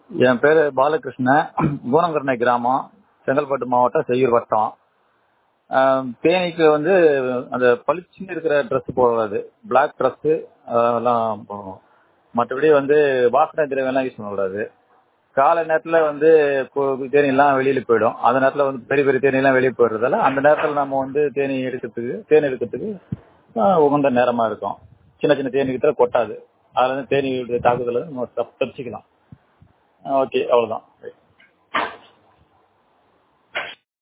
என் பேரு பாலகிருஷ்ணன் கூனங்கரணை கிராமம் செங்கல்பட்டு மாவட்டம் செய்யூர் வட்டம் ஆஹ் தேனிக்கு வந்து அந்த பளிச்சுன்னு இருக்கிற ட்ரெஸ் போடாது பிளாக் ட்ரெஸ் அதெல்லாம் போடணும் மற்றபடி வந்து வாசனை திரவியம்லாம் யூஸ் பண்ணக்கூடாது காலை நேரத்தில் வந்து கு- தேனீலாம் வெளியில போயிடும் அந்த நேரத்தில் வந்து பெரிய பெரிய தேனீலாம் வெளியே போயிடுறதால அந்த நேரத்தில் நம்ம வந்து தேனி எடுக்கிறதுக்கு தேன் எடுக்கிறதுக்கு ஆஹ் உகந்த நேரமா இருக்கும் சின்ன சின்ன தேனி கிட்ட கொட்டாது அதுல இருந்து தேனி தாக்குதல நம்ம தப்~ தப்பிச்சுக்கலாம் ஓகே அவ்வளவுதான்